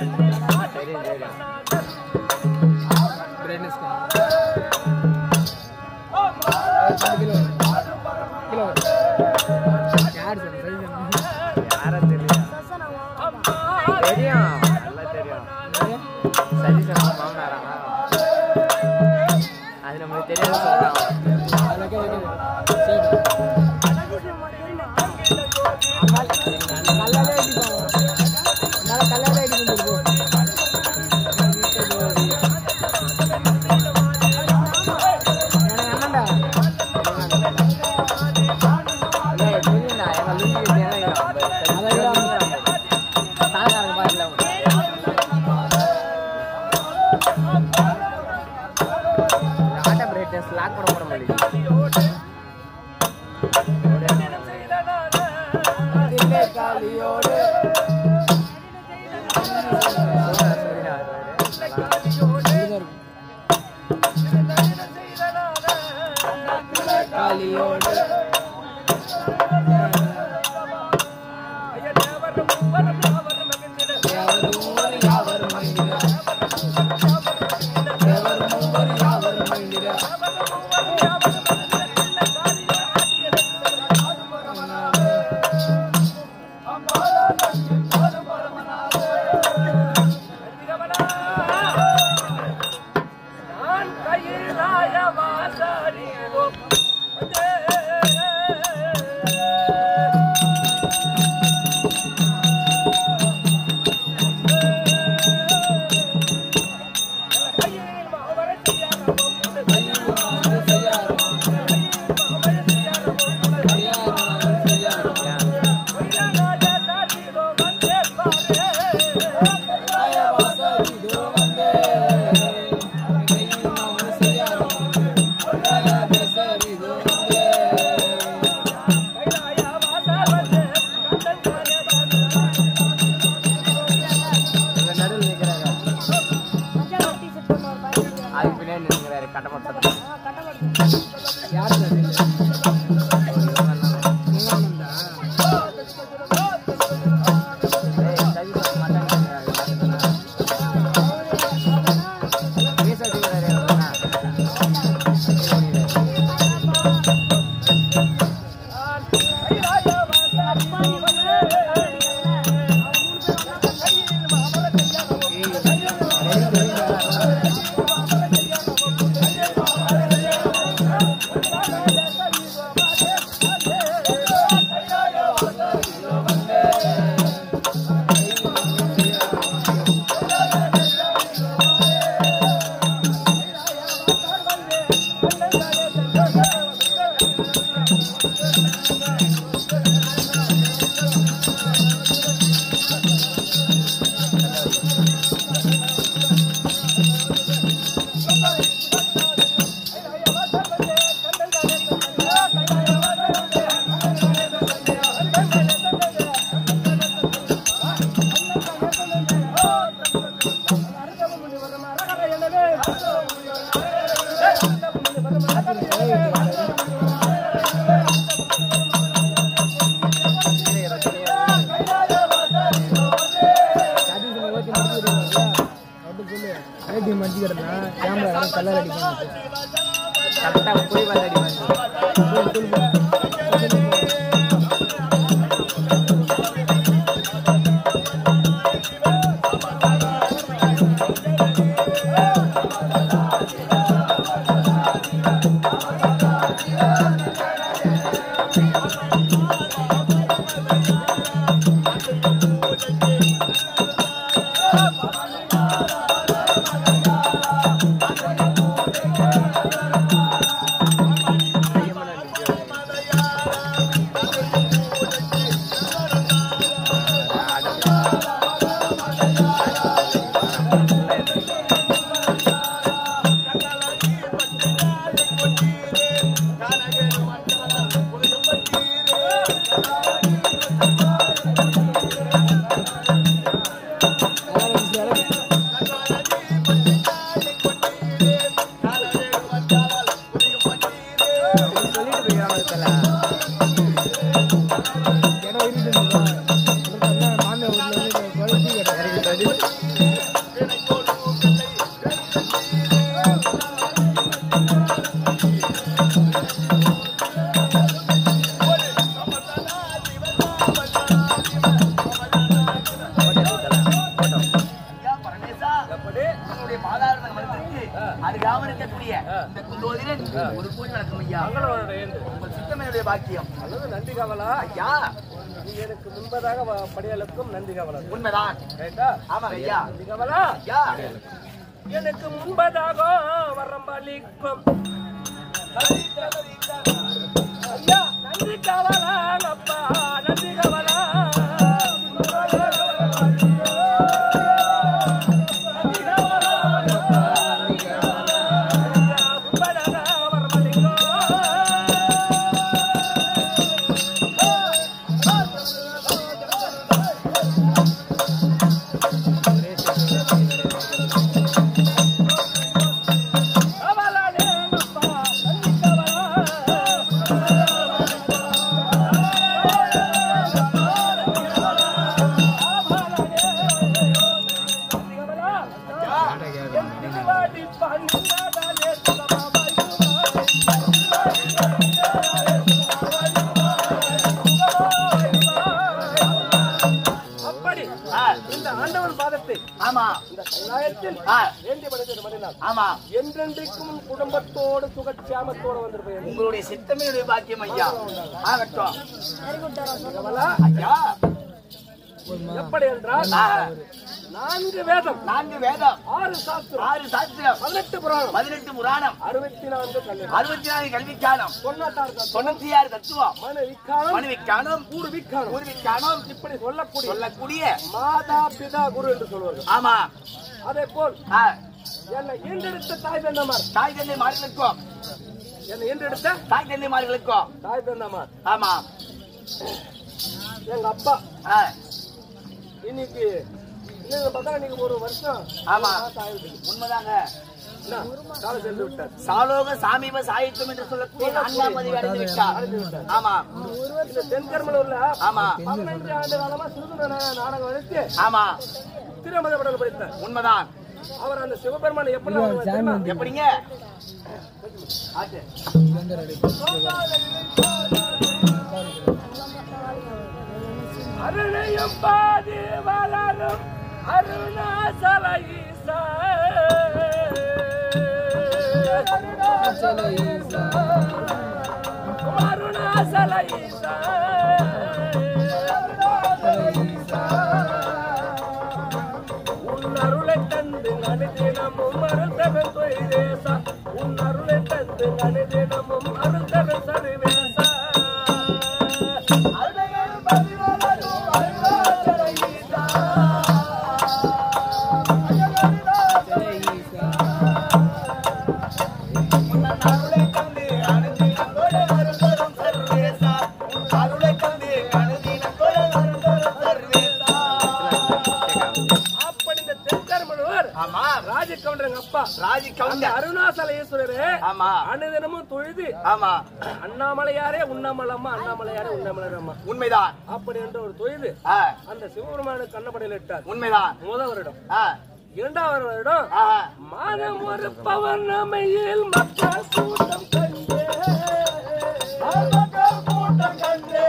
தெரியும் தெரியும் brightness kilo kilo யார் சார் சரி யாரும் தெரியும் தெரியும் நல்லா தெரியும் சதீஷன் மாமனாரா அது நம்மளுக்கு தெரியாது சொல்றான் கல்லாலே அடிப்பாங்க அதனால கல்லாலே அடிக்க தெரியும்டா எங்க லுங்கி தாங்காரங்க பாருல ஆட்ட பிரைட்னஸ் லாக் பண்ண போட முடியும் நடுவில் நிற்கிறாங்க அதுக்கு பின்னாடி நிற்கிறாரு கட்டப்பட்டது யார் சார் நீங்க? நீங்க ஏடிஎம் அடிச்சு கிடந்தா கேமரா கலர் அடிப்பாங்க கரெக்டாக போய் வந்து அடி வந்து சொல்லிட்டு போயிடறாங்க இதுல இடம் இருக்குது மாமியார் வீட்டில் வந்து குறைச்சி எனக்கு பதில் ஒரு பூஜை நடக்கும் ஐயா மங்களோட ஏந்து உங்கள் சித்தமையுடைய பாக்கியம் அல்லது நன்றி கவலா ஐயா நீ எனக்கு முன்பதாக வ- படியலுக்கும் நன்றி கவலா உண்மைதான் ரைட்டா ஆமாங்க ஐயா நன்றி கவலா ஐயா எனக்கு முன்பதாக வரம்பளிக்கும் ஐயா நன்றி கவலா அப்பா நன்றி கவலா அப்படி இந்த ஆண்டவன் பாதத்தை ஆமா இந்த கைலாயத்தில் ஆ, வேண்டி படைத்தது மனிதனால் ஆமா என்றென்றைக்கும் உன் குடும்பத்தோடு சுகட்சியாமத்தோடு வந்திருப்பேன் உங்களுடைய சித்தமையுடைய பாக்கியம் ஐயா ஆகட்டும் கவலா ஐயா எப்படி என்றால் ஆ, நான்கு வேதம் நான்கு வேதம் ஆறு சாஸ்திரம் ஆறு சாஸ்திரம் பதினெட்டு புராணம் பதினெட்டு புராணம் அறுபத்தி நான்கு கல்வி அறுபத்தி நாலு கல்விக்கானம் தொண்ணூத்தாறு தத்துவம் தொண்ணூத்தி ஆறு தத்துவம் மனு விக்காரம் மனுவிக்கானம் கூறு விக்காரம் பூர்விக்கானம் இப்படி சொல்லக்கூடிய சொல்லக்கூடிய மாதா பிதா குரு என்று சொல்வார்கள் ஆமா அதே போல் ஆ, என்னை ஈண்டெடுத்த தாய் தந்தமார் தாய் தந்தை மார்களுக்கும் என்னை ஈண்டெடுத்த தாய் தந்தை மார்களுக்கும் தாய் தந்தமார் ஆமா எங்க அப்பா ஆ, இன்னைக்கு இன்னைக்கு பார்த்தா இன்னைக்கு ஒரு வருஷம் ஆமா. ஆயிடுச்சு உண்மைதாங்க என்ன காலை சென்று விட்டார் சாலோக சாமீப சாகித்யம் என்று சொல்லக்கூடிய நான்காம் பதிவு அடைந்து விட்டார் ஆமா இந்த தென்கர்மலூர்ல ஆமா பதினஞ்சு ஆண்டு காலமா சிறுகுண நாடகம் வச்சு ஆமா திருமதப்படல் படித்தார் உண்மைதான் அவர் அந்த சிவபெருமானை எப்படி அவர் தெரியுமா? எப்படிங்க ஆச்சு. அருணையும் பாதி வளரும் அருணாசல ஈசா. அருணாசல ஈசா. உன் அருளை தந்து அனுதினமும் அருந்தவன் தொய்தேசா உன் அருளை தந்து அனுதினமும் அருந்தவன் சர்வேசா அப்படி இந்த தென்கருமனுவர் ஆமா ராஜகவுண்டரங்க அப்பா ராஜி அந்த கவுண்டர் அருணாசல ஈஸ்வரரே ஆமா அனுதினமும் தொழுது ஆமா அண்ணாமலையாரே உண்ணாமலம்மா அண்ணாமலையாரே உண்ணாமலம்மா உண்மைதான் அப்படி என்ற ஒரு தொழுது ஆ, அந்த சிவபெருமானுக்கு கண்ணப்படையில் இட்டார் உண்மைதான் முதல் வருடம் ஆ, இரண்டாவது வருடம் ஆஹா. மாதம் ஒரு பௌர்ணமியில் மக்கள் கூட்டம் கண்டு மக்கள் கூட்டம் கண்டு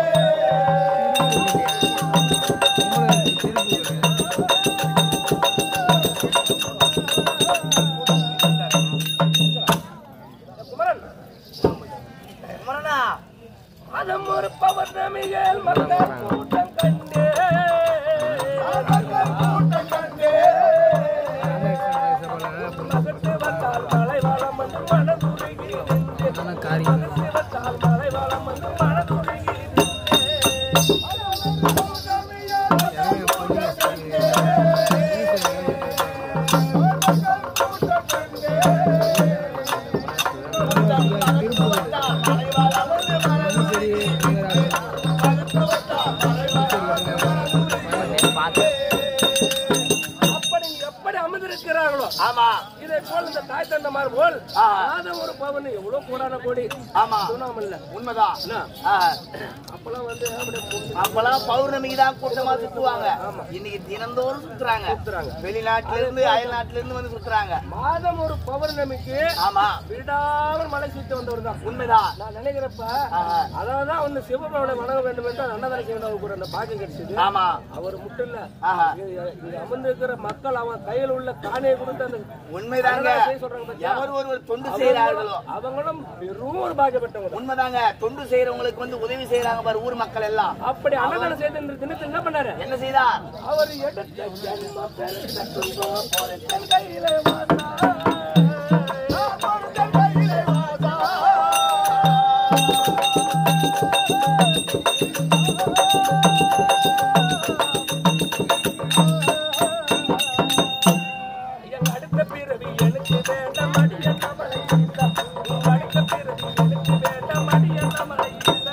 குமரன் குமரனா மாதம் ஒரு பௌர்ணமியில் மக்கள் கூட்டம் கண்டு மக்கள் கூட்டம் கண்டு மகட்டு வந்தால் மலை வளம் வந்து மனதுருகி நின்று மகட்டு வந்தால் மலை வளம் வந்து மனதுருகி அப்படி எப்படி அமர்ந்திருக்கிறார்களோ ஆமா இதை போல் இந்த தாய் தந்தமார் போல் ஆ. மாதம் ஒரு பவன் எவ்வளவு கோடான கோடி ஆமா சுண்ணாமல்ல உண்மைதான் என்ன ஆ, அப்பெல்லாம் வந்து அப்படியே பொண்ணு அப்பெல்லாம் பௌர்ணமிக்கு தான் கூட்டமா சுத்துவாங்க இன்னைக்கு தினந்தோறும் சுத்துறாங்க சுத்துறாங்க. வெளிநாட்டுல இருந்து அயல் நாட்டுல இருந்து வந்து சுத்துறாங்க மாதம் ஒரு பௌர்ணமிக்கு ஆமா விடாமல் மலை சுத்தி வந்தவர் தான் உண்மைதான் நான் நினைக்கிறப்ப ஆஹா. அதான் வந்து சிவபெருமானை வணங்க வேண்டும் என்று அன்னதான செய்யணும் கூட அந்த பாக்கியம் கிடைச்சது ஆமா அவர் மட்டும் இல்ல ஆஹா இங்க இங்க அமர்ந்திருக்கிற மக்கள் அவன் கையில் உள்ள காணியை கொடுத்து வந்து அந்த உண்மைதாங்க அன்னதானம் செய்ய சொல்றாங்க பாத்தியா? எவர் ஒருவர் தொண்டு செய்யறார்களோ அவங்களும் பெரும் ஒரு பாக்கியப்பட்டவங்க உண்மைதாங்க தொண்டு செய்யறவங்களுக்கு வந்து உதவி செய்யறாங்க பாரு ஊர் மக்கள் எல்லாம் அப்படி அன்னதானம் செய்த இந்த தினத்தில் என்ன பண்ணாரு என்ன செய்தார் அவர் எடுத்த ஜென்ம பெருத்த துன்பம் பொறுத்தல் கையிலே வாசா. பொறுத்தல் கையிலே வாசா. என் அடுத்த பிறவி எனக்கு வேண்டாம் அடிய நம்மளை ஈசா. உன் அடுத்த பிறவி எனக்கு வேண்டாம் அடிய நம்மளை ஈசா.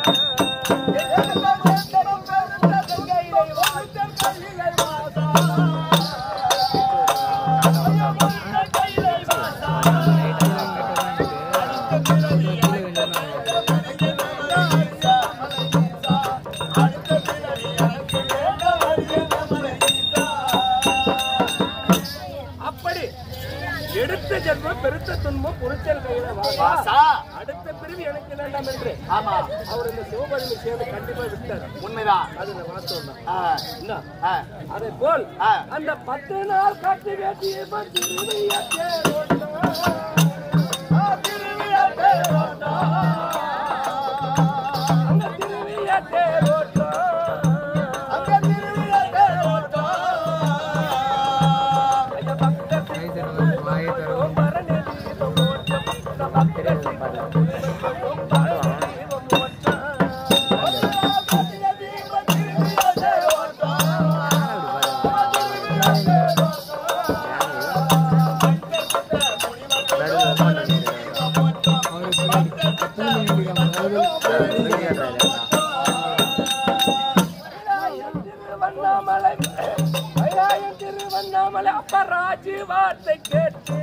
அப்படி எடுத்த ஜென்மம் பெருத்த துன்பம் புரிச்சல் கையில வாசா வாசா அடுத்த பிரிவு எனக்கு வேண்டாம் என்று ஆமா அவர் இந்த சிவபெருமை சேர்ந்து கண்டிப்பா விட்டார் உண்மைதான் அது இந்த வாஸ்தவம் தான் ஆ, என்ன ஆ, அதே போல் ஆ. அந்த பத்து நாள் காட்டு வேட்டியை திருவிழாக்கே அங்க திருவிழாக்கே ஐயா பக்கத்தில் மரணி தீபம் ஓட்டம் பக்கத்தில் மரணி தீபம் ஓட்டம் திருவண்ணாமலை வைராயம் திருவண்ணாமலை அப்பராஜி வார்த்தை கேட்டு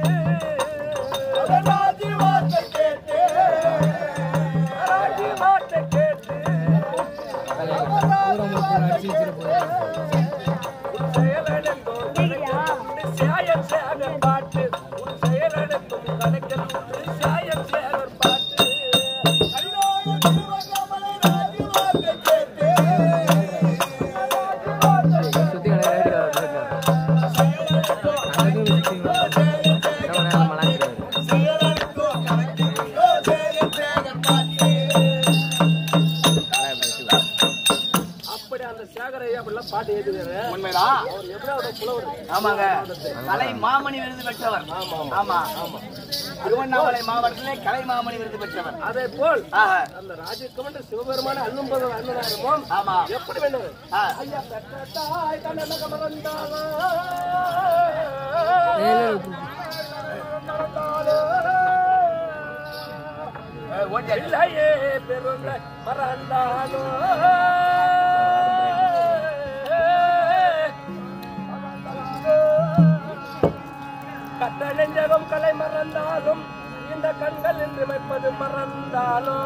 ராஜி வார்த்தை கேட்டு ராஜி வார்த்தை கேட்டு உன் செயலெடுக்கும் கணக்கில் சாயம் சேகர் பாட்டு உன் செயலெடுக்கும் கணக்கில் சாயம் சேகர் பாட்டு வைராயம் திருவண்ணாமலை ராஜி வார்த்தை கேட்டு அப்படி அந்த சேகரையா அப்படிலாம் பாட்டு எழுதுகிறாரு உண்மைதான் அவர் எவ்வளவு புலவர் ஆமாங்க கலை மாமணி விருது பெற்றவர் ஆமா ஆமா திருவண்ணாமலை மாவட்டத்திலே கலை மாமணி விருது பெற்றவர் அதே போல் ஆஹா, அந்த ராஜ்யக்கமன்ற சிவபெருமான அண்ணும்பது அண்ணனாருமோம் ஆமா எப்படி வேணும் ஆ, ஐயா பெற்ற தாய் கண்ணனக மறந்தாளோ. மறந்தாளோ. ஓட்டியாச்சு. இல்லையே பெருமை மறந்தாளோ. கட்ட நெஞ்சகம் கலை மறந்தாலும் இந்த கண்கள் என்று வைப்பது மறந்தாலும்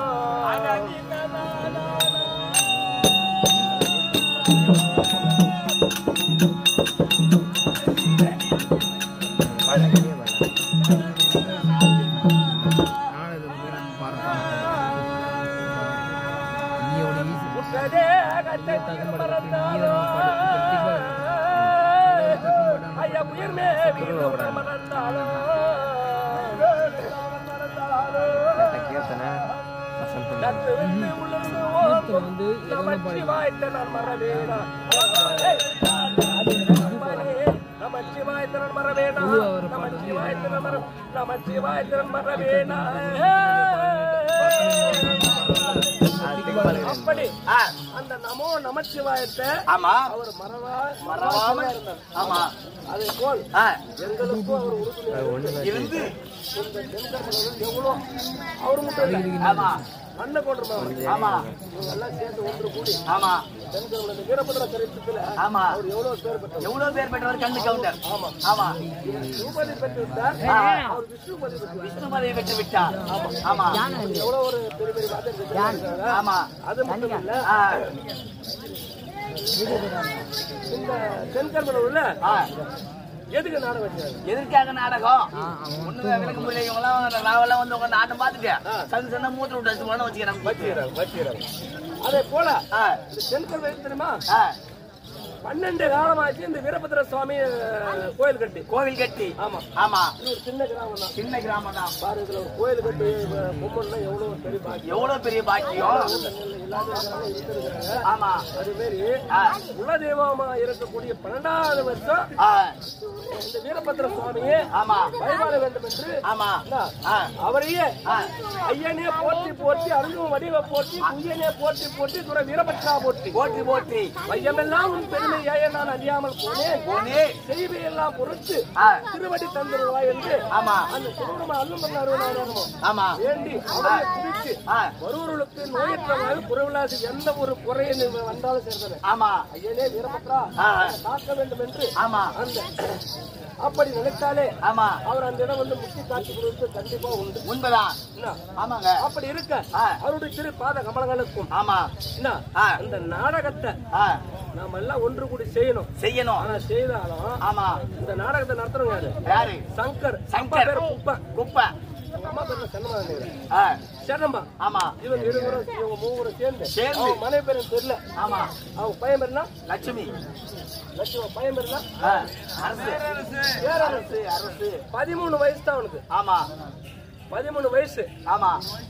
உற்றதே கட்டத்தில் மறந்தாலும் ஐயா உயிர் மேவி மறந்தாலும் கத்து விட்டு உளுந்து ஓங்கும் நமச்சிவாய்த்த நான் மறவேனா நமச்சிவாய்த்த நான் மறவேனா நமச்சிவாய்த்த நான் மற நமச்சிவாய்த்த நான் மறவேனா அப்படி ஆ, அந்த நமோ நமச்சிவாயத்தை ஆமா அவர் மறவா மறவாம ஆமா அதே போல் ஆ, எங்களுக்கும் அவர் உறுதுணையாக இருந்து இந்த தென்கமலம் எவ்வளோ அவர் மட்டும் இல்லை ஆமா அண்ணன் கொண்டுருமா ஆமா இவங்க எல்லாம் சேர்ந்து ஒன்று கூடி ஆமா தென்கமலம் இந்த வீரபத்ர சரித்திரத்துல ஆமா அவர் எவ்வளவு பேர் பெற்றார் எவ்வளவு பேர் பெற்றவர் கண்ணு கவுண்டர் ஆமா ஆமா பூபதி பெற்று விட்டார் ஆ. அவர் விஷ்ணுபதி பெற்று விஷ்ணு பதவி பெற்று விட்டார் ஆமா எவ்வளவு ஒரு பெரிய பெரிய வார்த்தை ஆமா அது மட்டும் இல்ல ஆ, இந்த தென்கமலூர்ல ஆ. எதுக்கு நாடகம் வச்சாரு எதற்காக நாடகம் ஒண்ணு விளக்க முடியல இவங்கெல்லாம் நாவெல்லாம் வந்து உங்க நாட்டம் பார்த்துட்டு சந்து சந்த மூத்திர விட்டு வச்சு போன வச்சுக்கிறேன் வச்சுக்கிறாங்க வச்சுக்கிறாங்க அதே போல ஆ, இந்த தென்கமலம் தெரியுமா ஆ, பன்னெண்டு காலமாச்சு இந்த வீரபத்திர சுவாமி அஹ், கோயில் கட்டி கோவில் கட்டி ஆமா ஆமா இது ஒரு சின்ன கிராமம் தான் சின்ன கிராமம் தான் பாரு இதுல ஒரு கோயில் கட்டி பொம்மன்னா எவ்வளவு ஒரு பெரிய பாக்கியம் எவ்வளவு பெரிய பாக்கியம் இல்லாத இருக்கிறாங்க, இருக்கிறாங்க. ஆமா அதே மாதிரி ஆ. குலதெய்வமா இருக்கக்கூடிய பன்னெண்டாவது வருஷம் ஆ, இந்த வீரபத்திர சுவாமியே ஆமா வழிபாட வேண்டும் என்று ஆமா என்ன? ஆ, அவரையே ஆ. ஐயனே போற்றி போற்றி அருளும் வடிவ போற்றி குய்யனே போற்றி போற்றி துறை வீரபத்ரா போற்றி போற்றி போற்றி வையமெல்லாம் உன் பெருமை ஏய நான் அறியாமல் போனேன் போனே செய்தியெல்லாம் பொறுத்து ஆ, திருவடி தந்துருவாய் என்று ஆமா அந்த திருமணம் அருளும் பண்ண அருளாரமோ ஆமா வேண்டி அவரை குறித்து ஆ, வருவர்களுக்கு நோயற்றவாறு குறைவில்லாது எந்த ஒரு குறையை வந்தாலும் சேர்ந்தது ஆமா ஐயனே வீரபத்ரா ஆ. காக்க வேண்டும் என்று ஆமா அந்த அப்படி நினைத்தாலே ஆமா அவர் அந்த இடம் வந்து முக்கிய காட்சி கொடுத்து கண்டிப்பா உண்டு உண்மைதான் என்ன? ஆமாங்க அப்படி இருக்க ஆ. அவருடைய திரு பாத கமலங்களுக்கும் ஆமா என்ன ஆ. அந்த நாடகத்தை ஆ, நாம எல்லாம் ஒன்று கூடி செய்யணும் செய்யணும் ஆனா செய்தாலும் ஆமா இந்த நாடகத்தை நடத்துறவங்க யாரு யாரு சங்கர் சங்கர். அப்பா பேரு குப்பை குப்பை அவங்க அம்மா பேரு சென்னமா ஆ, சென்னம்மா ஆமா இவங்க இருவரும் இவங்க மூவரும் சேர்ந்து சேர்ந்து. அவங்க மனைவி பேரும் தெரியல ஆமா அவங்க பையன் பேருனா லட்சுமி லட்சுமி பையன் பேருனா ஆ, அரசு பேரரசு அரசு பதிமூணு வயசு தான் அவனுக்கு ஆமா பதிமூணு வயசு ஆமா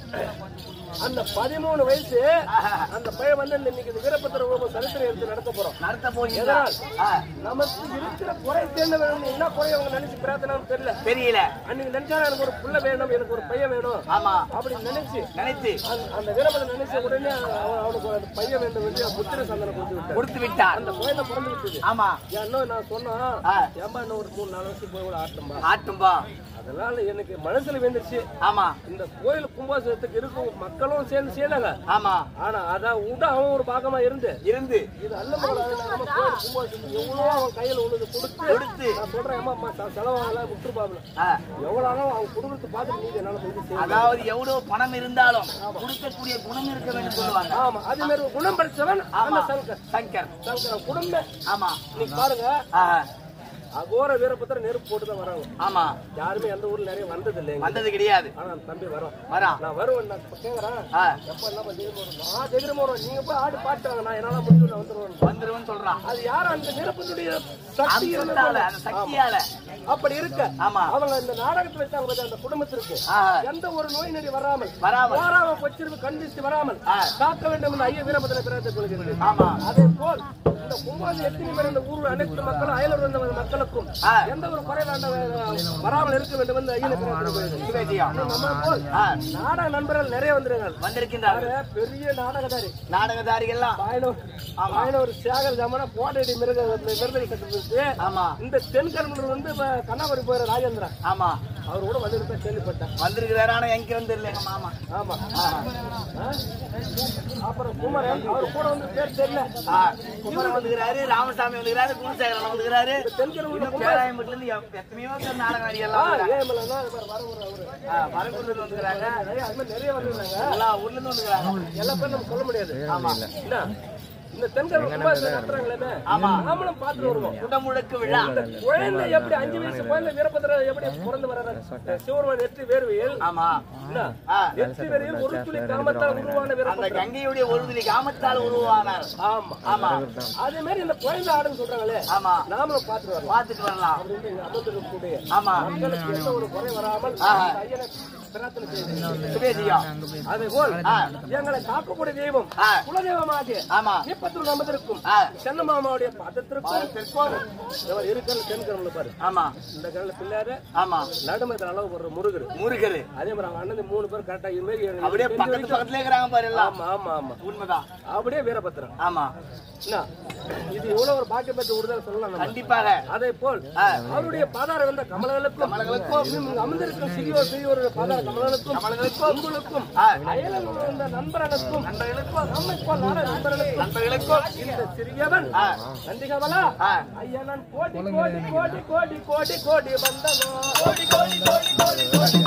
அந்த பதிமூணு வயசு ஆஹா. அந்த பையன் வந்து இன்னைக்கு இந்த வீரபத்திர ஹோமம் சரித்திரம் எடுத்து நடத்த போறோம் நடத்த போறீங்களா எதனால்? ஆ, நமக்கு இருக்கிற குறை தேர்ந்த வேணும் என்ன குறை அவங்க நினைச்சு பிரார்த்தனை தெரியல தெரியல அன்னைக்கு நினைச்சா எனக்கு ஒரு புள்ள வேணும் எனக்கு ஒரு பையன் வேணும் ஆமா அப்படின்னு நினைச்சு நினைத்து அந்த- அந்த வீரபத்திரம் நினைச்ச உடனே அவன் அவனுக்கு ஒரு பையன் வேண்டும் என்று புத்திர சந்தனம் கொடுத்து விட்டார் கொடுத்து விட்டார் அந்த குழந்தை பிறந்து விட்டது ஆமா இன்னும் நான் சொன்னா ஆ. ஏமா இன்னும் ஒரு மூணு நாலு வருஷம் போய் கூட ஆட்டம்பா ஆட்டும்பா அதனால எனக்கு மனசுல வேண்டுச்சு ஆமா இந்த கோயில் கும்பாசனத்துக்கு இருக்கும் மக்களும் சேர்ந்து செய்யலாங்க ஆமா ஆனா அதான் விட அவன் ஒரு பாகமா இருந்து இருந்து இது அல்ல மகள் நம்ம கோயில் கும்பாசனத்துக்கு எவ்வளவு அவன் கையில உள்ளது கொடுத்து கொடுத்து நான் சொல்றேன் அம்மா அம்மா செ- செலவாகலாம் விட்டுருப்பாப்ல ஆ, எவ்வளவு ஆனாலும் அவன் குடும்பத்தை பார்த்து நீங்க என்னால கொஞ்சம் செய்ய அதாவது எவ்வளவு பணம் இருந்தாலும் கொடுக்கக்கூடிய குணம் இருக்க வேண்டும் சொல்லுவாங்க ஆமா அதே மாதிரி ஒரு குணம் படிச்சவன் ஆமா அந்த சங்கர் சங்கர் சங்கர் குடும்பம் ஆமா இன்னைக்கு பாருங்க ஆஹா, அகோர வீரபத்திர நெருப்பு போட்டு தான் வராங்க ஆமா யாருமே எந்த ஊர்ல நிறைய வந்தது இல்லைங்க வந்தது கிடையாது ஆனா அந்த தம்பி வரோம் வரா நான் வருவேன் நான் இப்ப கேக்குறேன் ஆ, எப்ப என்ன தைரியம் வரும் நான் தைரியம் வரும் நீங்க போய் ஆடு பாட்டுவாங்க நான் என்னால முடிஞ்சு நான் வந்துருவேன் வந்துருவேன்னு சொல்றான் அது யாரும் அந்த நிரப்பத்துடைய சக்தி அம்சத்தால அந்த சக்தியால அப்படி இருக்க ஆமா அவங்க இந்த நாடகத்தை வச்சாங்க பாத்தீங்க, அந்த குடும்பத்திற்கு ஆஹா, எந்த ஒரு நோய் நொடி வராமல் வராமல் வாராம கொச்சிருப்பு கண்டிச்சு வராமல் ஆ. காக்க வேண்டும் என்று ஐய வீரபத்திர பிரார்த்தனை கொள்கிறது ஆமா அதே போல் இந்த கும்பாசி எத்தனை பேர் இந்த ஊர் அனைத்து மக்களும் அயலூர் வந்த மக்களுக்கும் ஆ. எந்த ஒரு குறை வேண்ட வராமல் இருக்க வேண்டும் என்று ஐயனை பிரார்த்தனை கொள்கிறது சிவஜியம் நம்ம போல் ஆ, நாடக நண்பர்கள் நிறைய வந்துருங்கள் வந்திருக்கின்றார்கள் பெரிய நாடகதாரி நாடகதாரிகள்லாம் பாயனூர் ஆமா. பாயனூர் சேகர் ஜமனா போட்டடி மிருக விருதுகள் கட்டுறது ஆமா இந்த தென்கருமூர் வந்து இப்ப கண்ணாபுரி போயிற ராஜேந்திரன் ஆமா அவர் கூட வந்திருப்பேன் கேள்விப்பட்டேன் வந்திருக்கிறாரு ஆனா எங்க இருந்து தெரியல எங்க மாமா ஆமா ஆஹா. ஆ? அப்புறம் குமரன் அவர் கூட வந்து பேர் தெரியல ஆ, குமரன் வந்துக்கிறாரு ராமசாமி வந்துக்கிறாரு குணசேகரன் வந்துக்கிறாரு தென்கருமூர் இன்னும் பேராயம்பட்டுல இருந்து எப்- எத்தனையோ பேர் நாடகம் நடிகர்லாம் வந்துக்கிறாங்க. ஏமலன்னா இவர் வர ஒரு அவரு ஆ, வரக்கூர்ல இருந்து வந்துக்கிறாங்க நிறைய அது மாதிரி நிறைய வந்துருந்தாங்க எல்லா ஊர்ல இருந்து வந்துக்கிறாங்க எல்லா பேரும் நம்ம சொல்ல முடியாது ஆமா என்ன இந்த தென்கருமூர் கும்பாசி நடத்துறாங்களே ஆமா. நாமளும் பார்த்துட்டு வருவோம் குடமுழுக்கு விழா குழந்தை எப்படி அஞ்சு வயசு குழந்தை வீரபத்திர எப்படி பிறந்து வர சிவருமான் நெற்றி வேர்வையில் ஆமா என்ன? ஆ, நெற்றி வேர்வையில் ஒரு துளி காமத்தால் உருவான அந்த வீரபத்திரம் கங்கையுடைய ஒரு துளி காமத்தால் உருவானார் ஆமா ஆமா அதே மாதிரி இந்த குழந்தை ஆடுன்னு சொல்றாங்களே ஆமா நாமளும் பார்த்துட்டு வரலாம் பார்த்துட்டு வரலாம் அப்படின்னு இங்க அமர்ந்திருக்கக்கூடிய ஆமா மக்களுக்கு எந்த ஒரு குறை வராமல் ஆஹா. இந்த ஐயனை பிரார்த்தனை செய்து சுபேஜியம் அதே போல் ஆ. எங்களை காக்கக்கூடிய தெய்வம் ஆ. குலதெய்வமாகிய ஆமா நீப்பத்தில் நமதிருக்கும் ஆ, சென்னமாமாவுடைய பதத்திற்கும் திருக்கோவில் இவர் இருக்கிற தென்கரம்ல பாரு ஆமா இந்த கல்ல பிள்ளையாரு ஆமா நடுமத்தில் அளவு போடுற முருகர் முருகரு அதே மாதிரி அவங்க அண்ணன் மூணு பேர் கரெக்டா இது மாதிரி எனக்கு அப்படியே தெரிஞ்ச பக்கத்து வரைக்கும் பக்கத்துல இருக்கிறாங்க பாரு எல்லாம் ஆமா ஆமா ஆமா உண்மைதான் அப்படியே வீரபத்திரம் ஆமா என்ன இது இவ்வளவு ஒரு பாக்கியம் பெற்ற விடுதலை சொல்லலாம் நம்ம கண்டிப்பாக அதே போல் ஆ. அவருடைய பாதார வந்த கமலங்களுக்கும் கமலங்களுக்கும் இங்கு அமர்ந்திருக்கும் சிறியோர் சிறியோருடைய பாதார கமலங்களுக்கும் கமலங்களுக்கும் உங்களுக்கும் ஆ. அயலில் வந்த நண்பர்களுக்கும் நண்பர்களுக்கும் நம்மை போல் நாட நண்பர்களுக்கும் நண்பர்களுக்கும் இந்த சிறியவன் ஆ. நன்றி கமலா ஆ. ஐயா நான் கோடி கோடி கோடி கோடி கோடி கோடி வந்தனோ கோடி கோடி கோடி கோடி கோடி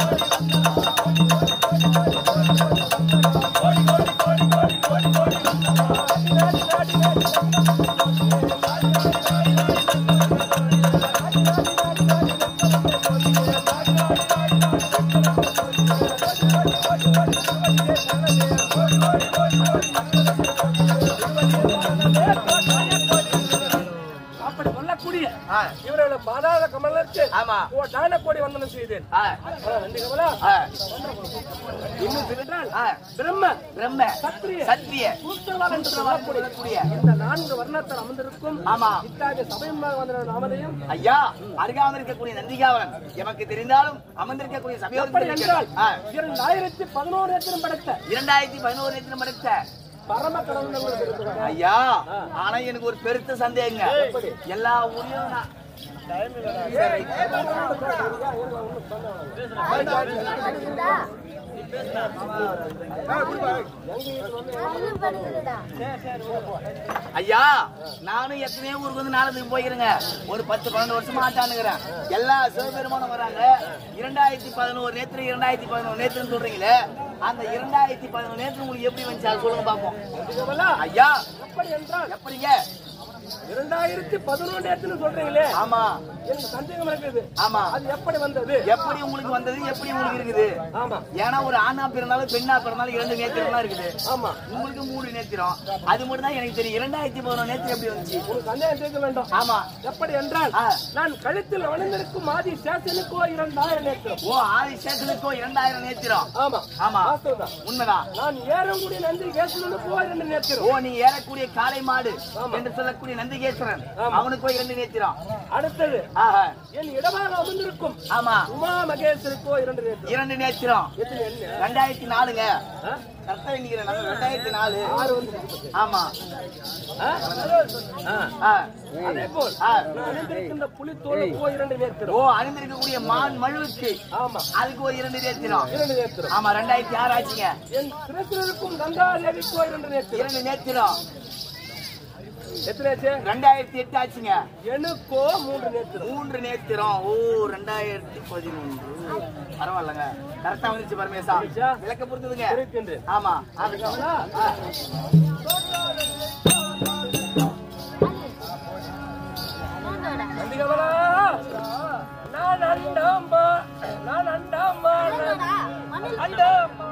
கோடி இருக்கக்கூடிய ஆ, இவர்களை பாதாள கமலத்து ஆமா ஓ தான கோடி வந்தனம் செய்தேன் ஆ, ஆ, நந்தி கமலா ஆ, இன்னும் என்றால் ஆ. பிரம்ம பிரம்ம சத்திரிய சத்திரிய சூத்திரவான் என்று சொல்லக்கூடிய சொல்லக்கூடிய இந்த நான்கு வர்ணத்தில் அமர்ந்திருக்கும் ஆமா இத்தாகிய சபையுமாக வந்த நாமதையும் ஐயா அருகாமல் இருக்கக்கூடிய நந்திகாவலன் எமக்கு தெரிந்தாலும் அமர்ந்திருக்கக்கூடிய எப்படி என்றால் சபையோடு இரண்டாயிரத்தி பதினோரு எத்திரம் படைத்த இரண்டாயிரத்தி பதினோரு நேரத்தில் மடித்த பரம கடவுள் உங்களுக்கு இருக்கிறார். ஐயா ஆனா எனக்கு ஒரு பெருத்த சந்தேகங்க எல்லா ஊர்லயும் நான் ஐயா நானும் எத்தனையோ ஊருக்கு வந்து நாளத்துக்கு போயிருங்க ஒரு பத்து பன்னெண்டு வருஷமா ஆட்டானுங்கிறேன் எல்லா சிவபெருமானும் வராங்க இரண்டாயிரத்தி பதினோரு நேற்று இரண்டாயிரத்தி பதினோரு நேற்றுன்னு சொல்றீங்களே அந்த இரண்டாயிரத்தி பதினோரு நேற்று உங்களுக்கு எப்படி வந்துச்சு அதை சொல்லுங்க பாப்போம் இதுவெல்லாம் ஐயா எப்படி என்றால் எப்படிங்க இரண்டாயிரத்தி பதினொன்று எத்தனை சொல்றீங்களே ஆமா எனக்கு சந்தேகம் இருக்குது ஆமா அது எப்படி வந்தது எப்படி உங்களுக்கு வந்தது எப்படி உங்களுக்கு இருக்குது ஆமா ஏன்னா ஒரு ஆணா பிறந்தாலும் பெண்ணா பிறந்தாலும் இரண்டு நேத்திரம் தான் இருக்குது ஆமா உங்களுக்கு மூணு நேத்திரம் அது மட்டும் தான் எனக்கு தெரியும் இரண்டாயிரத்தி பதினொன்று நேத்திரம் எப்படி வந்துச்சு ஒரு சந்தேகம் கேட்க வேண்டும் ஆமா எப்படி என்றால் ஆ. நான் கழுத்தில் அணிந்திருக்கும் ஆதி சேசனுக்கோ இரண்டாயிரம் நேற்றம் ஓ ஆதி சேஷனுக்கோ இரண்டாயிரம் நேத்திரம் ஆமா ஆமா வாஸ்தவம்தான். உண்மைதான் நான் ஏறங்குடி நன்றி கேசனுக்கோ இரண்டு நேற்றம் ஓ நீ ஏறக்கூடிய காளை மாடு என்று சொல்லக்கூடிய நந்திகேஸ்வரன் ஆமா. அவனுக்கோ இரண்டு நேத்திரம் அடுத்தது ஆஹா என் இடமாக அமர்ந்திருக்கும் ஆமா உமா மகேஸ்வருக்கோ இரண்டு நேற்றம் இரண்டு நேத்திரம் எத்தனை என்ன ரெண்டாயிரத்தி நாலுங்க ஆ? கரெக்டா எண்ணிக்கிறேன் நான். ரெண்டாயிரத்தி நாலு ஆறு வந்து ஆமா ஆ? ஆ. ஆ. அதே போல் ஆ. நான் அணிந்திருக்கின்ற புலித்தோலுக்கோ இரண்டு ஓ நேற்றம் அணிந்திருக்கக்கூடிய மான் மழுவுக்கு ஆமா அதுக்கு ஒரு இரண்டு நேத்திரம் இரண்டு நேற்றம் ஆமா ரெண்டாயிரத்தி ஆறு ஆச்சுங்க என் சிறப்பிற்கும் கங்காதேவிக்கோ இரண்டு நேற்றம் இரண்டு நேத்திரம் எத்தனை ஆச்சு ரெண்டாயிரத்தி எட்டு ஆச்சுங்க எனக்கோ மூன்று நேற்றம் மூன்று நேத்திரம் ஓ ரெண்டாயிரத்தி பதினொன்று பரவாயில்லங்க கரெக்டா வந்துச்சு பரமேசா வந்துச்சா? விளக்க பொறுத்ததுங்க இருக்கின்றேன் ஆமா அதுக்கு ஆ. நந்திகமலா நான் அண்டாம்மா நான் அண்டாம்மா அண்டாம்மா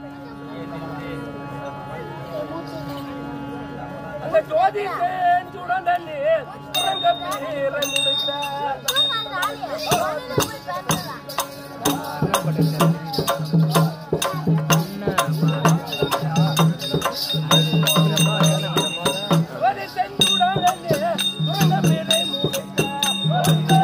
அந்த ஜோதி செஞ்சுடன் சுரங்க பீர முடித்த ஜோதி செஞ்சுடன் சுரங்க பீரை முடித்த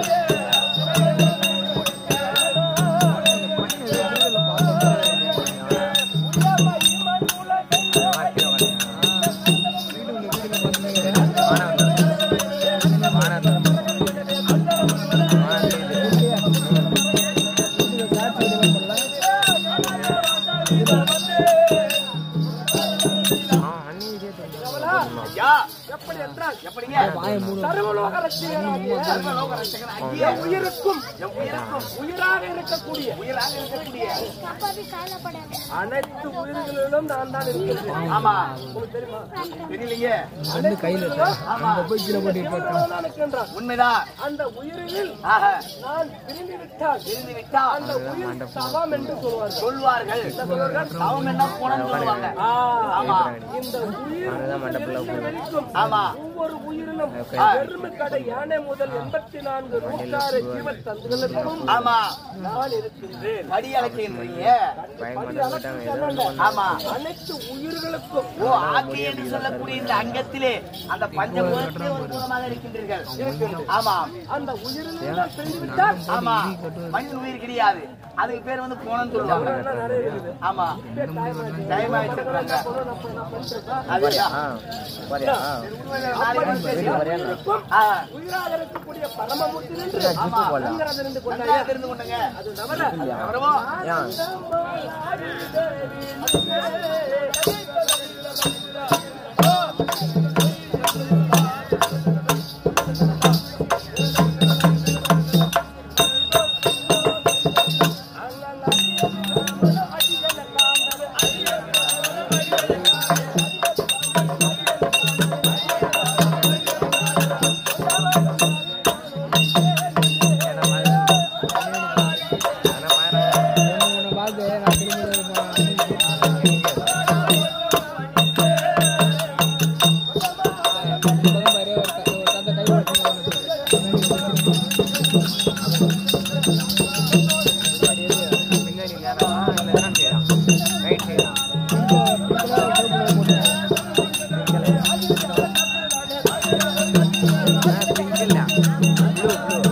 ஐயா எப்படி என்றால் எப்படிங்க சர்வலோக ரட்சிகராகிய சர்வலோக ரட்சகனாகிய என் உயிருக்கும் என் உயிருக்கும் உயிராக இருக்கக்கூடிய உயிராக இருக்கக்கூடிய அனைத்து உயிர்களிலும் நான் தான் இருக்கிறேன் ஆமா உங்களுக்கு தெரியுமா தெரியலையே வந்து கையில இருக்கு. ஆமா அங்க போய் கீழே போட்டு உயிரிலும் நான் இருக்கின்றான் உண்மைதான் அந்த உயிரில் ஆஹா நான் பிரிந்து விட்டால் இருந்து விட்டால் அந்த உயிர் தவம் என்று சொல்வார்கள் சொல்வார்கள் அவங்க என்ன போனன்னு சொல்லுவாங்க ஆ, ஆமா இந்த உயிர் இருக்கிற வரைக்கும் ஆமா ஒவ்வொரு உயிரிலும் எருமை கடை யானை முதல் எண்பத்தி நான்கு நூற்றாறு ஜீவன் தந்துகளுக்கும் ஆமா நான் இருக்கின்றேன் படி அழைக்கின்றீங்க படி அளக்க ஆமா அனைத்து உயிர்களுக்கும் ஓ ஆக்கை என்று சொல்லக்கூடிய இந்த அங்கத்திலே அந்த பஞ்சபூதத்திலே ஒரு குணமாக இருக்கின்றீர்கள் ஆமா அந்த உயிரில் நான் பிரிந்து விட்டால் ஆமா மனிதன் உயிர் கிடையாது அதுக்கு பேர் வந்து போனன்னு சொல்லுவாங்க நிறைய இருக்குது ஆமா டைம் ஆயிடுச்சு அதுதான் நாளைக்கு வந்து பேசிக்கலாம். ஆ, உயிராக இருக்கக்கூடிய பரமமூர்த்தி நின்று ஆமா. ரங்கநாதன் என்று கொண்டாயா நன்றாக தெரிந்து கொண்டுங்க அது தவிர அப்புறமா உன்னை பார்த்து நான் திரும்பி பாரு ஒரு க- ஒரு தந்தை கை கொடுத்து பின்னாடி நேரா இல்லை என்ன செய்யலாம் ரைட் செய்யலாம் பிங்க் இல்லை ப்ளூ ப்ளூ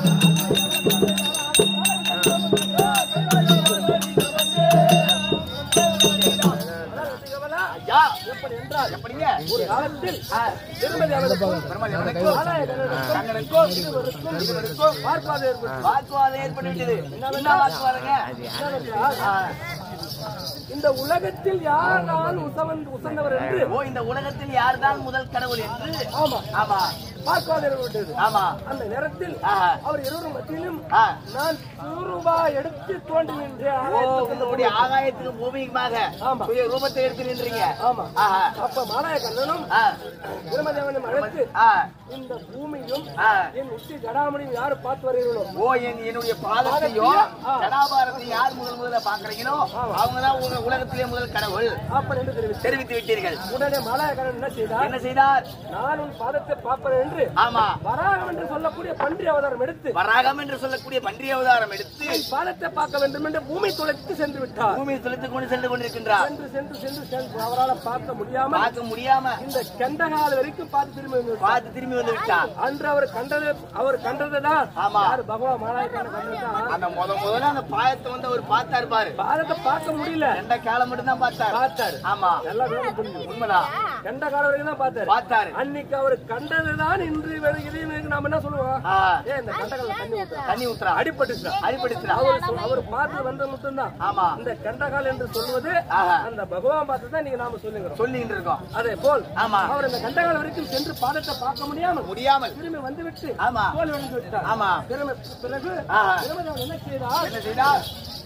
ஐயா எப்படிங்க ஒரு காலத்தில் ஆ, திருமதி அவர்களுக்கும் பிரம்மதேவனுக்கும் கண்ணனுக்கும் இருவருக்கும் பார்ப்பாதை ஏற்பட்டு வாக்குவாதம் ஏற்பட்டு விட்டது என்ன வாக்குவாதங்க ஆ, இந்த உலகத்தில் யாரால் உசவன் உசந்தவர் என்று ஓ இந்த உலகத்தில் யார்தான் முதல் கடவுள் என்று ஆமா ஆமா பார்ப்பாதை ஏற்பட்டது ஆமா அந்த நேரத்தில் ஆஹா. அவர் இருவரும் மத்தியிலும் ஆ. நான் ரூபா எடுத்து தோன்றி நின்றேன் ஓ உங்களுடைய ஆகாயத்துக்கு பூமிக்குமாக ஆமா. புதிய ரூபத்தை எடுத்து நின்றீங்க ஆமா ஆஹா அப்ப மாலாய கண்ணனும் ஆ, பிரம்மதேவனும் அழைத்து ஆ, இந்த பூமியும் ஆ. என் உச்சி ஜடாமணியும் யாரு பார்த்து வருகிறீர்களோ ஓ என் என்னுடைய பாதத்தையும் ஜடாபாரத்தையும் யார் முதல் முதல்ல பாக்குறீங்களோ அவங்க தான் உங்க உலகத்திலே முதல் கடவுள் அப்பன் என்று தெரிவித்தார் தெரிவித்து விட்டீர்கள் உடனே மாலாய கண்ணன் என்ன செய்தார் என்ன செய்தார் நான் உன் பாதத்தை பார்ப்பேன் என்று ஆமா வராகம் என்று சொல்லக்கூடிய பன்றி அவதாரம் எடுத்து வராகம் என்று சொல்லக்கூடிய பன்றி அவதாரம் எடுத்து என் பாதத்தை பார்க்க வேண்டும் என்று பூமி துளைத்து சென்று விட்டார் பூமியை செலுத்திக் கொண்டு சென்று கொண்டிருக்கின்றார் சென்று சென்று சென்று சென்று அவரால் பார்க்க முடியாமல் பார்க்க முடியாம இந்த கெண்டகால வரைக்கும் பார்த்து திரும்பி வந்து விட்டார். பார்த்து திரும்பி வந்து விட்டார் அன்று அவர் கண்டது அவர் கண்டதுதான் ஆமா. யார் பகவான் மாலாயக்கான கண்டதுதான் அந்த முத முதல்ல அந்த பாயத்தை வந்து அவர் பார்த்தாரு பாரு பாதத்தை பார்க்க முடியல ரெண்ட காலம் மட்டும் தான் பார்த்தாரு பார்த்தாரு ஆமா நல்லா வேணும் புரிஞ்சு உண்மைதான் கண்ட காலம் வரைக்கும் தான் பார்த்தாரு பார்த்தாரு அன்னைக்கு அவர் கண்டதுதான் இன்று வருகிறேன் நாம என்ன சொல்லுவோம் ஆ, ஏன் இந்த கண்டகால தண்ணி ஊத்துறா தண்ணி ஊத்துறா அடிபட்டுச்சா அடிப்படுத்துறா அவர் சொ- அவர் பார்த்து வந்த மட்டும்தான் ஆமா இந்த கண்டகால் என்று சொல்வது ஆஹா. அந்த பகவான் பார்த்து தான் நீங்க நாம சொல்லுகிறோம் சொல்லிட்டு இருக்கோம் அதே போல் ஆமா அவர் இந்த கண்டகால் வரைக்கும் சென்று பாதத்தை பார்க்க முடியாமல் முடியாமல் திரும்பி வந்துவிட்டு ஆமா தோல் விழுந்து விட்டார் ஆமா திரும்ப பிறகு ஆஹா. பிரம்மதேவன் என்ன செய்தார் என்ன செய்தார்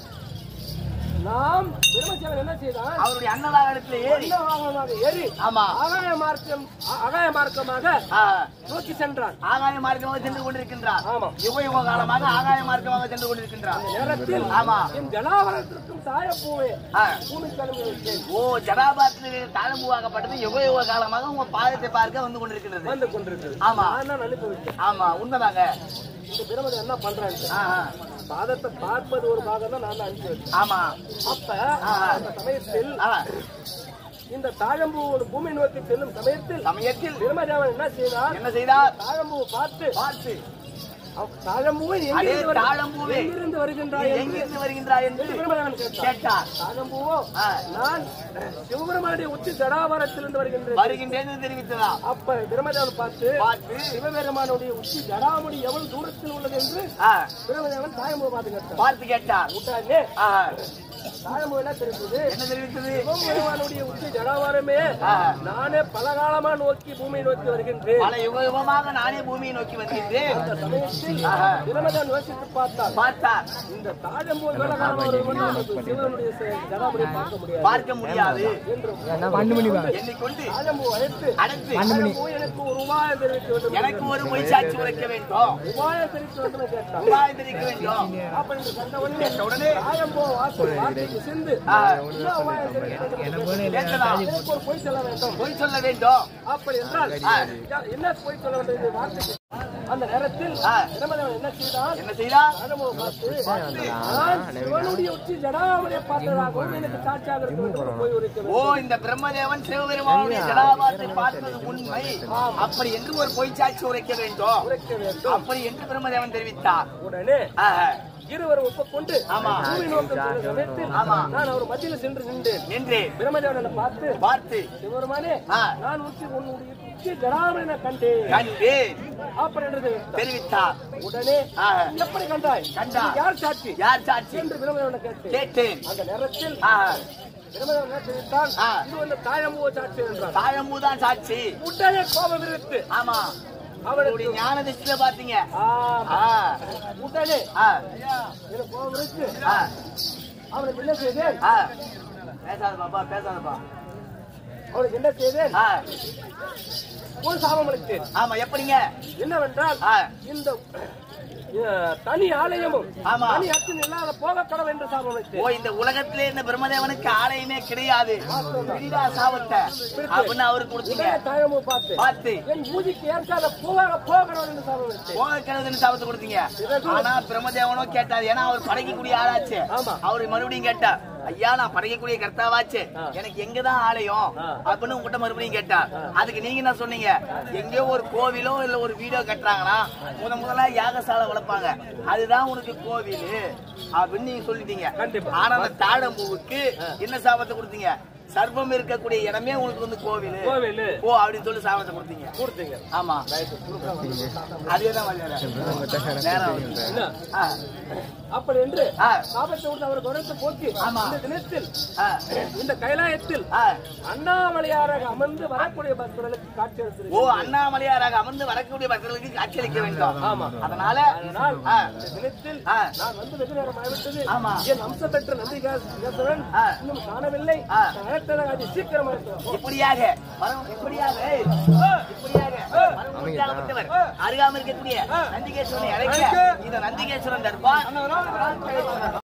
நாம் பிரம்மதேவன் என்ன செய்தார் அவருடைய அன்னதானத்துல ஏறி இந்த வாகனமாக ஏறி ஆமா ஆகாய மார்க்கம் ஆ- ஆகாய மார்க்கமாக ஆ, நோக்கி சென்றார் ஆகாய மார்க்கமாக சென்று கொண்டிருக்கின்றார் ஆமா யுக யுக காலமாக ஆகாய மார்க்கமாக சென்று கொண்டிருக்கின்றார் இந்த நேரத்தில் ஆமா என் ஜலாவரத்திற்கும் தாயப்பூவே ஆ. பூமி கிளம்பி வைத்தேன் ஓ ஜடாபாத்தில் தாழம்பூவாக்கப்பட்டது யுக யுக காலமாக உங்க பாதத்தை பார்க்க வந்து கொண்டிருக்கின்றது வந்து கொண்டிருக்கிறது ஆமா நான் தான் அனுப்பி வைத்தேன் ஆமா உண்மைதாங்க இந்த பிரமதம் என்ன பண்றான்னு ஆஹா. பாதத்தை பார்ப்பது ஒரு பாகம் தான் நான் தான் அனுப்பி வச்சேன் ஆமா அப்ப அந்த சமயத்தில் ஆ, இந்த தாழம்பூ ஒரு பூமி நோக்கி செல்லும் சமயத்தில் சமயத்தில் பிரம்மதேவன் என்ன செய்தார் என்ன செய்தார் தாழம்பூவை பார்த்து பார்த்து அவ் தாழம்பூவை அதே எங்கிருந்து வரு- தாழம்பூவே எங்கிருந்து நீ வருகின்றாய் என்று எங்கிருந்து வருகின்றாய் என்று பிரம்மதேவன் கேட்டார் கேட்டார் தாழம்பூவோ ஆ, நான் சிவபெருமானுடைய உச்சி ஜடாவரத்திலிருந்து வருகின்றேன் வருகின்றேன் என்று தெரிவித்ததா அப்ப பிரம்மதேவன் பார்த்து பார்த்து சிவபெருமானுடைய உச்சி ஜடாமுடி எவ்வளவு தூரத்தில் உள்ளது என்று ஆ, பிரம்மதேவன் தாழம்பூவை பார்த்து கேட்டார் பார்த்து கேட்டார் உடனே ஆஹா. தாழம்பூ என்ன தெரிஞ்சது என்ன தெரிவித்தது சிவபெருமானுடைய உச்சி ஜடாவாரமே ஆ. நானே பல காலமா நோக்கி பூமியை நோக்கி வருகின்றேன் பல யுக யுகமாக நானே பூமியை நோக்கி வருகின்றேன் அந்த சமயத்தில் ஆஹா. பிரம்மதேவன் யோசித்து பார்த்தார் பார்த்தார் இந்த தாழம்பூ வேலைக்காரன் ஒருவன் நமக்கு சிவனுடைய ஜடாமுடியை பார்க்க முடியாது பார்க்க முடியாது என்றும் பன்னெண்டு மணி வாங்க எண்ணிக்கொண்டு தாழம்பூ அழைத்து அடுத்து தாழம்பூ எனக்கு ஒரு உபாயம் தெரிவிக்க வேண்டும் எனக்கு ஒரு பொய் சாட்சி உரைக்க வேண்டும் உபாயம் தெரிவிக்க வேண்டும் என்று கேட்டார் உபாயம் தெரிவிக்க வேண்டும் அப்ப என்று கண்ட உடனே கேட்ட உடனே தாழம்பூ வாசல் வார்த்தைக்கு சென்று ஆ, என்ன உபாயம் தெரிவிக்க வேண்டும் என்று போன கேட்கலாம் எனக்கு ஒரு பொய் சொல்ல வேண்டும் பொய் சொல்ல வேண்டும் அப்படி என்றால் என்ன பொய் சொல்ல வேண்டும் என்று வார்த்தைக்கு அந்த நேரத்தில் ஆ. பிரம்மதேவன் என்ன செய்தான் என்ன செய்தார் தாழம்பூவை பார்த்து நான் சிவனுடைய உச்சி ஜடாமுடியை பார்த்ததாகவும் எனக்கு சாட்சியாக இருக்க வேண்டும் என்று பொய் உரைக்க வேண்டும் ஓ இந்த பிரம்மதேவன் சிவபெருமானுடைய ஜடாபாத்தை பார்த்தது உண்மை அப்படி என்று ஒரு பொய் சாட்சி உரைக்க வேண்டும் உரைக்க வேண்டும் அப்படி என்று பிரம்மதேவன் தெரிவித்தார் உடனே ஆஹா. இருவரும் ஒப்புக்கொண்டு ஆமா. பூமி நோக்கம் சென்ற சமயத்தில் ஆமா. நான் அவர் மத்தியில் சென்று நின்றேன் என்று பிரம்மதேவனை பார்த்து பார்த்து சிவருமானே ஆ. நான் உச்சி உன்னுடைய உச்சி ஜடாமனை கண்டேன் கண்டு அப்படி என்று தெரிவித்தார் உடனே ஆஹா. எப்படி கண்டாய் கண்டா. இது யார் சாட்சி யார் சாட்சி என்று பிரம்மதேவனை கேட்டேன் கேட்டேன் அந்த நேரத்தில் ஆஹா. பிரம்மதேவன் என்ன தெரிவித்தான் ஆ. இது வந்து தாயம்பூ சாட்சி என்றார் தாழம்பூதான் சாட்சி உடனே கோபம் இருக்கு ஆமா அவனுடைய அவருடைய ஞான திசையில பாத்தீங்க ஆமா. ஆ. உடனே ஆ. எனக்கு கோபம் இருக்கு ஆ. அவனுக்கு என்ன செய்தேன் ஆ. பேசாத பாப்பா பேசாதப்பா அவனுக்கு என்ன செய்தேன் ஆ, ஒரு சாபம் அளித்தேன் ஆமா எப்படிங்க என்னவென்றால் ஆ. இந்த அஹ், தனி ஆலயமும் ஆமா. தனி அச்சன் இல்லாத போக கடவுள் என்று சாபம் ஓ அளித்தேன் இந்த உலகத்திலே இந்த பிரம்மதேவனுக்கு ஆலயமே கிடையாது பிரிடா சாபத்தை அப்படின்னு அவருக்கு கொடுத்தீங்க உடனே தாயமும் பார்த்து பார்த்து என் பூஜைக்கு ஏற்காத போக போக கடவுள் என்று சாபம் அளித்தேன் போக கிழதுன்னு சாபத்தை கொடுத்தீங்க ஆனா பிரம்மதேவனும் கேட்டார் ஏன்னா அவர் படைக்கக்கூடிய ஆளாச்சு ஆமா. அவரு மறுபடியும் கேட்டார் ஐயா நான் படைக்கக்கூடிய கர்த்தாவாச்சு எனக்கு எங்கதான் ஆலயம் அப்படின்னு உங்ககிட்ட மறுபடியும் கேட்டார் அதுக்கு நீங்க என்ன சொன்னீங்க எங்கேயோ ஒரு கோவிலோ இல்ல ஒரு வீடோ கட்டுறாங்கன்னா முத முதல்ல யாகசாலை வளர்ப்பாங்க அதுதான் உனக்கு கோவில் அப்படின்னு நீங்க சொல்லிட்டீங்க கண்டிப்பா. ஆனா அந்த தாழம்பூவுக்கு என்ன சாபத்தை கொடுத்தீங்க சர்வம் இருக்கக்கூடிய இடமே உங்களுக்கு வந்து கோவில் கோவில் ஓ அப்படின்னு சொல்லி சாபத்தை கொடுத்தீங்க கொடுத்தீங்க ஆமா அதேதான் மரியாதை. நேரம் ஆகுது. என்ன? ஆ, அப்படி என்று ஆ, சாபத்தை விட்டு அவர் குறைத்து போக்கி ஆமா. இந்த தினத்தில் ஆ, இந்த கைலாயத்தில் ஆ. அண்ணாமலையாராக அமர்ந்து வரக்கூடிய பக்தர்களுக்கு காட்சி ஓ அளித்திருக்கிறார் அண்ணாமலையாராக அமர்ந்து வரக்கூடிய பக்தர்களுக்கு காட்சியளிக்க வேண்டும் ஆமா. அதனால அதனால் ஆ, இந்த தினத்தில் ஆ. நான் வந்து வெகு நேரம் ஆகிவிட்டது ஆமா. என் அம்சம் பெற்ற நந்திகேஸ்வரன் ஆ. இன்னும் காணவில்லை ஆ. நான் அழைத்ததாக அது சீக்கிரமாக இருக்கிறோம். இப்படியாக வரம் இப்படியாக ஏய், இப்படியாக வரம் உண்டாகப்பட்டவர் அருகாமல் இருக்கக்கூடிய நந்திகேஸ்வரனை அழைக்க இந்த நந்திகேஸ்வரன் தர்பார்